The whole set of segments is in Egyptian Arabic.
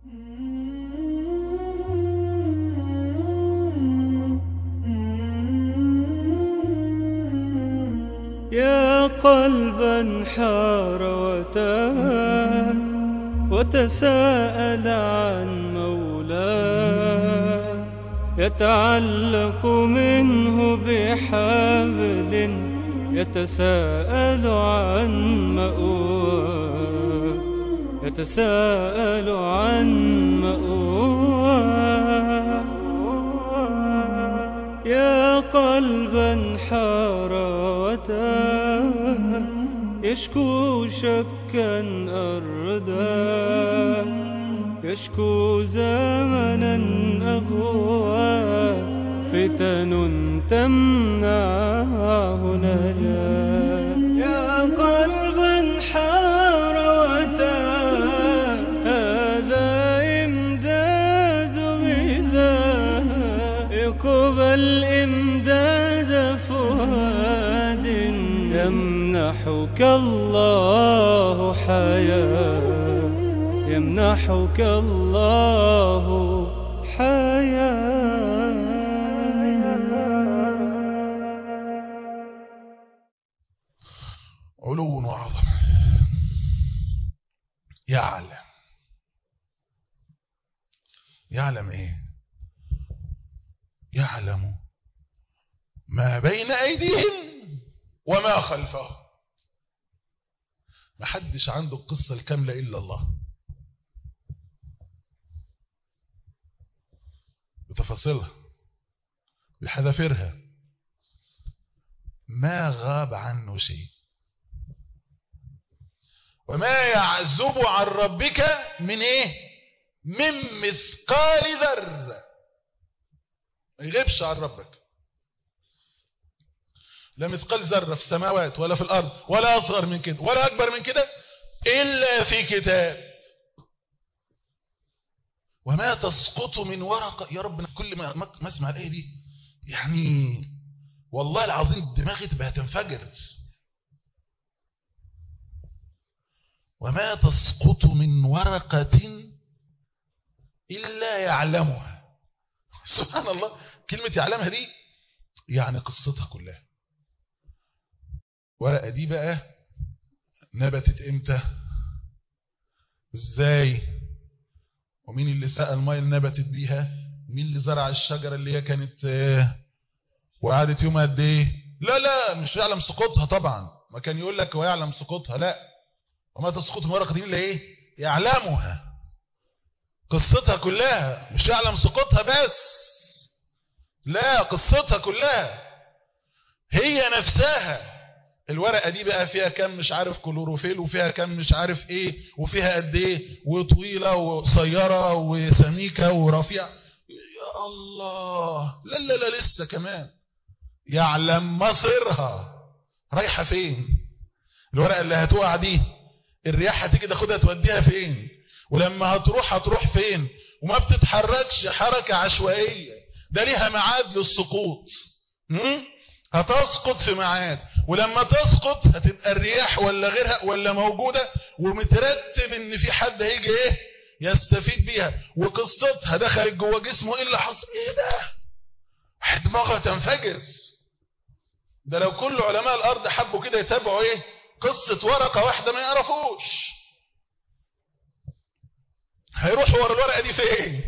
يا قلبا حار وتاه وتساءل عن مولاه يتعلق منه بحبل يتساءل عن مأواه يتساءل عن مأواه يا قلبا حار وتاه يشكو شكا أرداه يشكو زمنا أغوى فتن تمنعه نجاه يا قلبا حار وتاه هذا إمداد غذاء اقبل إمداد فؤاد يمنحك الله حياه يمنحك الله حياة علو وعظمة يعلم يعلم ايه يعلم ما بين ايديهم وما خلفهم ما حدش عنده القصة الكاملة الا الله بتفاصيلها بحذافيرها ما غاب عنه شيء وما يعزب عن ربك من ايه من مثقال ذرة ما يغيبش عن ربك لا مثقال ذرة في السماوات ولا في الأرض ولا أصغر من كده ولا أكبر من كده إلا في كتاب وما تسقط من ورقة يا رب كل ما ما اسمع الآية دي يعني والله العظيم دماغي تبقى تنفجر وما تسقط من ورقة إلا يعلمها سبحان الله كلمة يعلمها دي يعني قصتها كلها ورقة دي بقى نبتت امتى ازاي ومين اللي سقى المية اللي نبتت بيها مين اللي زرع الشجرة اللي هي كانت وقعدت يوم قد ايه لا لا مش يعلم سقوطها طبعا ما كان يقول لك ويعلم سقوطها لا وما تسقط من ورقة دي الا ايه يعلمها قصتها كلها مش يعلم سقوطها بس لا قصتها كلها هي نفسها الورقة دي بقى فيها كم مش عارف كلوروفيل وفيها كم مش عارف ايه وفيها قد ايه وطويلة وقصيرة وسميكة ورفيعة يا الله لا لا لا لسه كمان يعلم مصيرها رايحة فين الورقة اللي هتقع دي الرياح هتيجي تاخدها توديها فين ولما هتروح هتروح فين وما بتتحركش حركة عشوائية ده ليها ميعاد للسقوط هتسقط في ميعاد ولما تسقط هتبقى الرياح ولا غيرها ولا موجودة ومترتب ان في حد هيجي ايه يستفيد بيها وقصتها دخلت جوه جسمه ايه اللي حصل ايه ده دماغها تنفجر ده لو كل علماء الارض حبوا كده يتابعوا ايه قصة ورقة واحدة ما يعرفوش هيروحوا ورا الورقة دي فين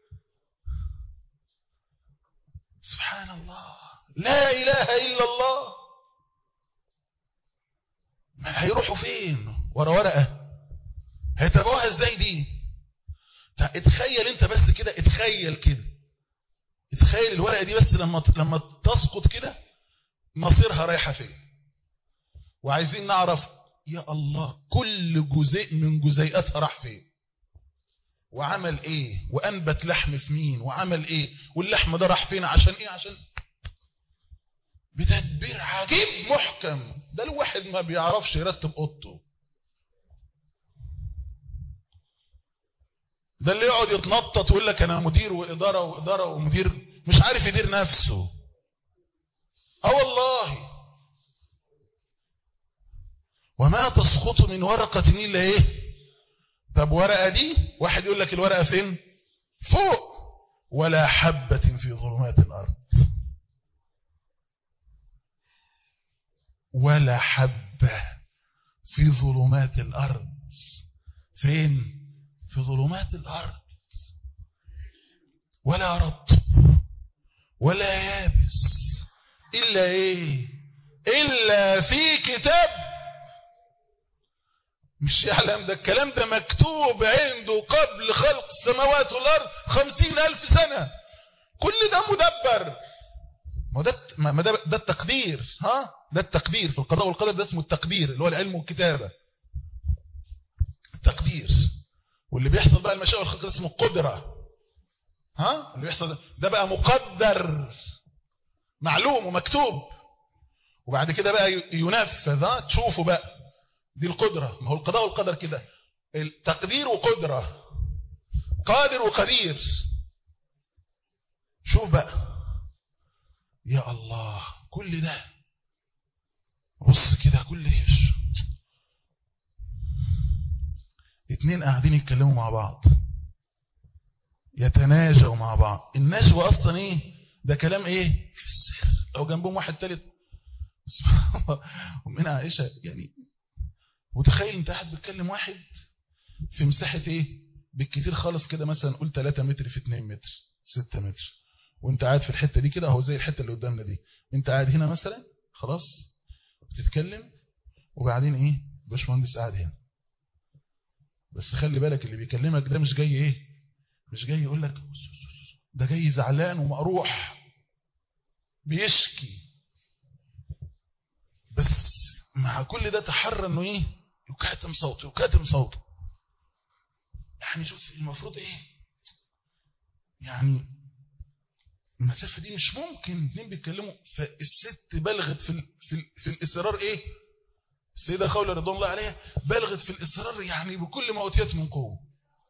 سبحان الله لا إله إلا الله ما هيروحوا فين ورا ورقة هيتابعوها ازاي دي اتخيل انت بس كده اتخيل كده اتخيل الورقة دي بس لما لما تسقط كده مصيرها رايحة فين وعايزين نعرف يا الله كل جزء من جزيئاتها راح فين وعمل ايه وانبت لحم في مين وعمل ايه واللحم ده راح فين عشان ايه عشان بتدبير عجيب محكم ده الواحد ما بيعرفش يرتب اوضته ده اللي يقعد يتنطط ويقول لك انا مدير واداره واداره ومدير مش عارف يدير نفسه اه والله وما تسقط من ورقة إلا إيه طب ورقة دي واحد يقول لك الورقة فين فوق ولا حبة في ظلمات الأرض ولا حبة في ظلمات الأرض فين في ظلمات الأرض ولا رطب ولا يابس إلا إيه إلا في كتاب مش يعلم ده الكلام ده مكتوب عنده قبل خلق السماوات والأرض خمسين ألف سنة كل ده مدبر ما ده ما ده, ده التقدير ها ده التقدير في القضاء والقدر ده اسمه التقدير اللي هو العلم والكتابة التقدير واللي بيحصل بقى المشاء والخلق اسمه قدرة ها اللي بيحصل ده بقى مقدر معلوم ومكتوب وبعد كده بقى ينفذ ها تشوفوا بقى دي القدرة ما هو القضاء والقدر كده التقدير وقدرة قادر وقدير شوف بقى يا الله كل ده بص كده كل ايش اتنين قاعدين يتكلموا مع بعض يتناجوا مع بعض النجوى اصلا ايه ده كلام ايه في السر لو جنبهم واحد تالت سبحان الله ومن عائشة يعني وتخيل انت قاعد بتكلم واحد في مساحة ايه بالكتير خالص كده مثلا قول 3 متر في 2 متر 6 متر وانت قاعد في الحتة دي كده اهو زي الحتة اللي قدامنا دي انت قاعد هنا مثلا خلاص بتتكلم وبعدين ايه باشمهندس قاعد هنا بس خلي بالك اللي بيكلمك ده مش جاي ايه مش جاي يقول لك ده جاي زعلان ومقروح بيشكي بس مع كل ده تحرى انه ايه يكاتم صوته يكاتم صوته يعني شوف المفروض ايه يعني المسافة دي مش ممكن اتنين بيتكلموا فالست بلغت في ال في, ال في الإصرار ايه السيدة خولة رضوان الله عليها بلغت في الإصرار يعني بكل ما أوتيت من قوة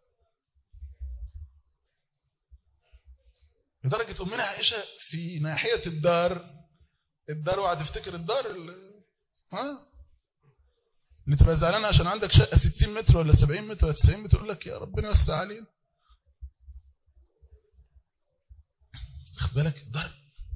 لدرجة أمنا عائشة في ناحية الدار الدار اوعى تفتكر الدار ها اللي تبقى زعلان عشان عندك شقة 60 متر ولا 70 متر ولا 90 متر يقول لك يا ربنا يوسع علينا خد بالك دار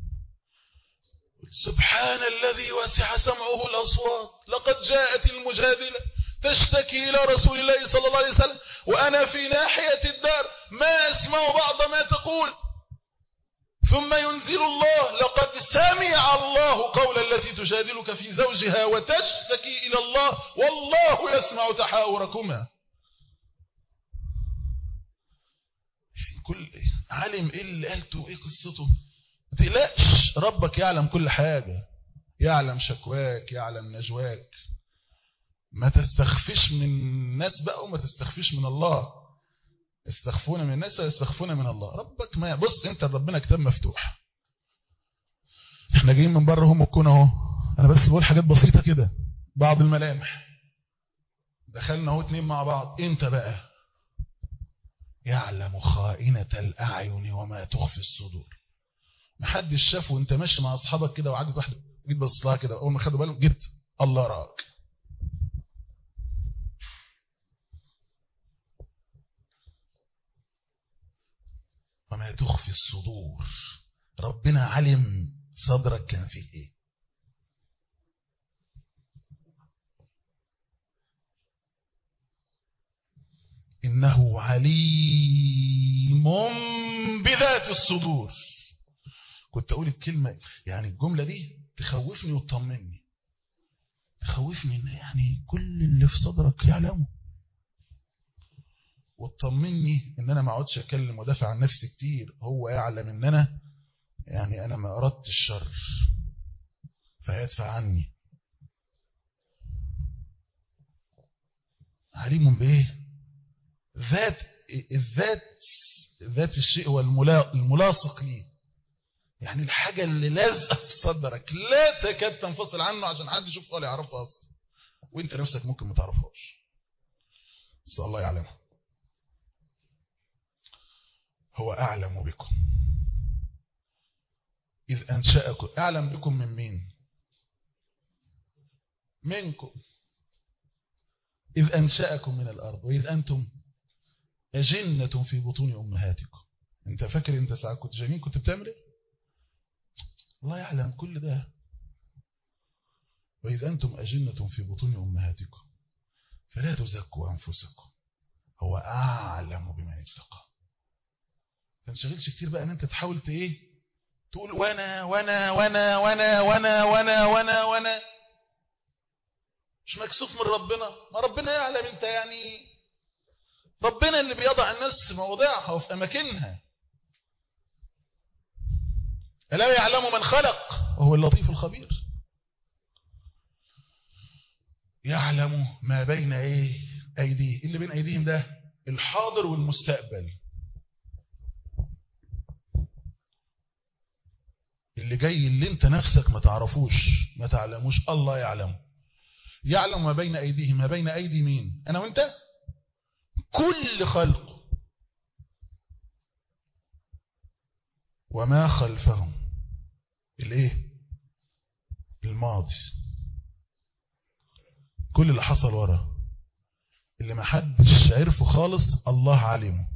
سبحان الذي وسع سمعه الأصوات لقد جاءت المجادلة تشتكي إلى رسول الله صلى الله عليه وسلم وأنا في ناحية الدار ما أسمع بعض ما تقول ثم ينزل الله لقد سمع الله قول التي تجادلك في زوجها وتشتكي إلى الله والله يسمع تحاوركما كل علم ايه اللي قالته ايه قصته ما تقلقش ربك يعلم كل حاجة يعلم شكواك يعلم نجواك ما تستخفش من الناس بقى وما تستخفش من الله يستخفون من الناس ويستخفون من الله ربك ما بص انت ربنا كتاب مفتوح احنا جايين من بره هم تكون اهو انا بس بقول حاجات بسيطة كده بعض الملامح دخلنا اهو اتنين مع بعض انت بقى يعلم خائنة الأعين وما تخفي الصدور محدش شاف وانت ماشي مع اصحابك كده وعدت واحده جيت بص لها كده اول ما خدوا بالهم جيت الله راك وما تخفي الصدور ربنا علم صدرك كان فيه ايه إنه عليم بذات الصدور كنت أقول الكلمة يعني الجملة دي تخوفني وتطمني تخوفني إن يعني كل اللي في صدرك يعلمه وتطمني إن أنا ما اقعدش أتكلم ودافع عن نفسي كتير هو يعلم إن أنا يعني أنا ما أردت الشر فيدفع عني عليم بإيه ذات الذات ذات الشيء هو الملاصق ليه يعني الحاجة اللي لازقة في صدرك لا تكاد تنفصل عنه عشان حد يشوفها ولا يعرفها أصلا وانت نفسك ممكن ما تعرفهاش بس الله يعلمها هو أعلم بكم إذ أنشأكم أعلم بكم من مين منكم إذ أنشأكم من الأرض وإذ أنتم أجنة في بطون أمهاتكم أنت فاكر أنت ساعة كنت جنين كنت بتعمل إيه الله يعلم كل ده وإذا أنتم أجنة في بطون أمهاتكم فلا تزكوا أنفسكم هو أعلم بمن اتقى تنشغلش كتير بقى أن أنت تحاول إيه تقول وانا وانا وانا وانا وانا وانا وانا وانا مش مكسوف من ربنا ما ربنا يعلم انت يعني ربنا اللي بيضع الناس في مواضعها وفي اماكنها الا يعلم من خلق وهو اللطيف الخبير يعلم ما بين ايه ايديه اللي بين ايديهم ده الحاضر والمستقبل اللي جاي اللي انت نفسك ما تعرفوش ما تعلموش الله يعلمه يعلم ما بين ايديهم ما بين ايدي مين انا وانت كل خلق وما خلفهم الايه الماضي كل اللي حصل ورا اللي ما حدش عرفه خالص الله علمه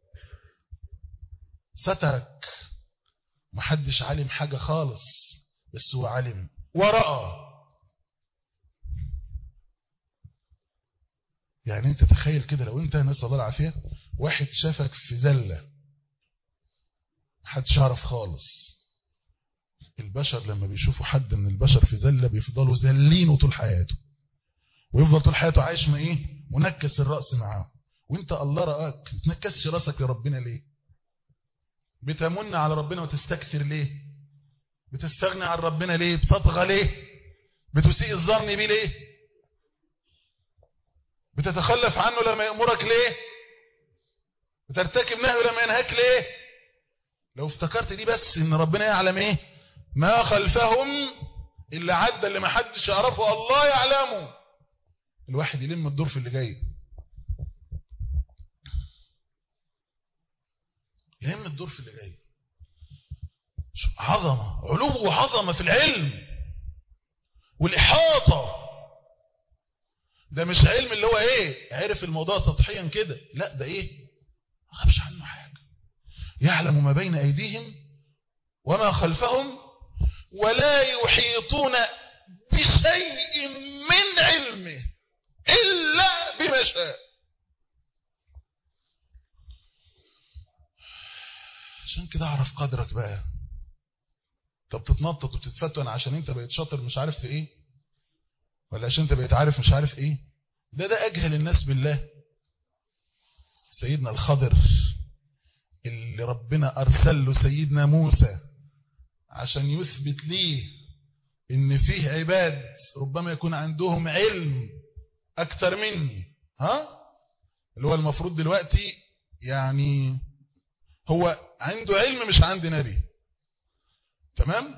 سترك ما حدش علم حاجة خالص بس هو علم ورأى يعني انت تخيل كده لو انت نسأل الله العافية واحد شافك في زلة محدش يعرف خالص البشر لما بيشوفوا حد من البشر في زلة بيفضلوا زلينه طول حياته ويفضل طول حياته عايش ما ايه منكس الرأس معاه وانت الله رأك ما تنكسش رأسك لربنا ليه بتمن على ربنا وتستكثر ليه بتستغني عن ربنا ليه بتطغى ليه بتسيء الظن بيه ليه بتتخلف عنه لما يأمرك ليه بترتكب نهيه لما ينهاك ليه لو افتكرت دي بس ان ربنا يعلم ايه ما خلفهم اللي عدى اللي ما حدش يعرفه الله يعلمه الواحد يلم الدور في اللي جاي يلم الدور في اللي جاي عظمة علو وعظمة في العلم والإحاطة ده مش علم اللي هو ايه عرف الموضوع سطحيا كده لا ده ايه ما خافش عنه حاجة يعلم ما بين أيديهم وما خلفهم ولا يحيطون بشيء من علمه إلا بما شاء عشان كده اعرف قدرك بقى طب تتنطط وتتفتن عشان انت بقيت شاطر مش عارف في ايه ولا عشان انت بقيت عارف مش عارف ايه ده ده اجهل الناس بالله سيدنا الخضر اللي ربنا ارسل له سيدنا موسى عشان يثبت ليه ان فيه عباد ربما يكون عندهم علم اكتر مني ها اللي هو المفروض دلوقتي يعني هو عنده علم مش عند نبي تمام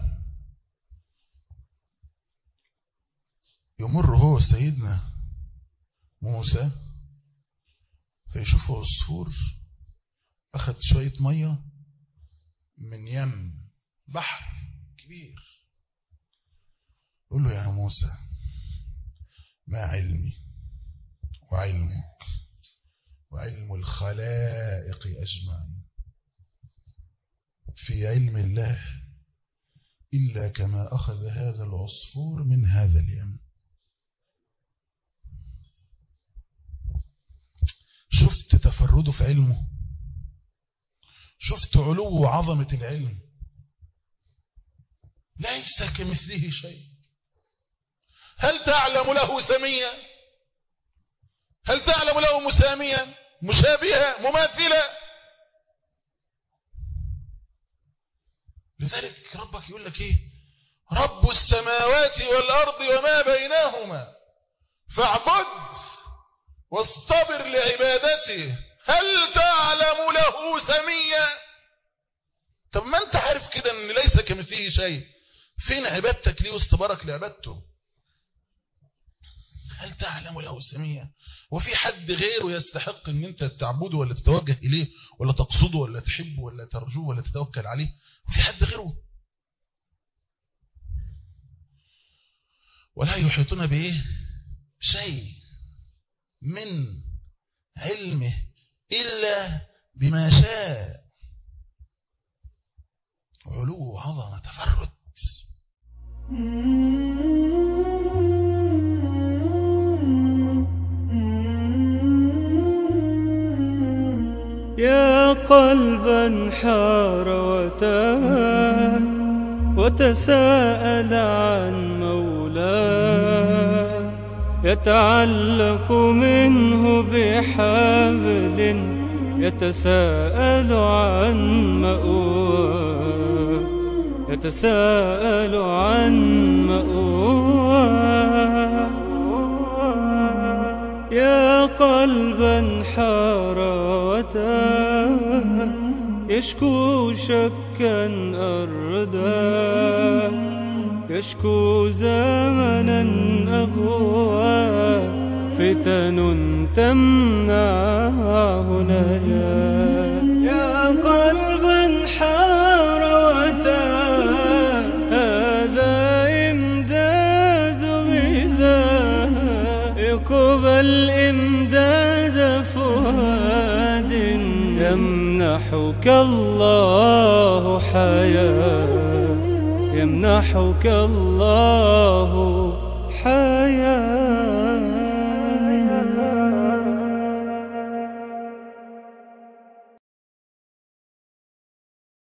يمر هو سيدنا موسى فيشوف عصفور أخذ شوية مية من يم بحر كبير يقول له يا موسى ما علمي وعلمك وعلم الخلائق أجمعين في علم الله إلا كما أخذ هذا العصفور من هذا اليم شفت تفرده في علمه شفت علو وعظمة العلم ليس كمثله شيء هل تعلم له سميا هل تعلم له مساميا مشابها مماثلا لذلك ربك يقول لك ايه رب السماوات والأرض وما بينهما فاعبد واصطبر لعبادته هل تعلم له سميا طب ما انت عارف كده ان ليس كمثله شيء فين عبادتك ليه واصطبارك لعبادته هل تعلم له سميا وفي حد غيره يستحق ان انت تعبده ولا تتوجه اليه ولا تقصده ولا تحبه ولا ترجوه ولا تتوكل عليه وفي حد غيره ولا يحيطون بايه شيء من علمه إلا بما شاء علو عظمة تفرد يا قلبا حار وتاه وتساءل عن مولاه يتعلق منه بحبل يتساءل عن مأواه يتساءل عن مأواه يا قلبا حار وتاه يشكو شكا أرداه يشكو زمنا أغوى فتن تمنعه نجاه يا قلبا حار وتاه هذا إمداد غذاء يقبل إمداد فؤاد يمنحك الله حياه يمنحك الله حياه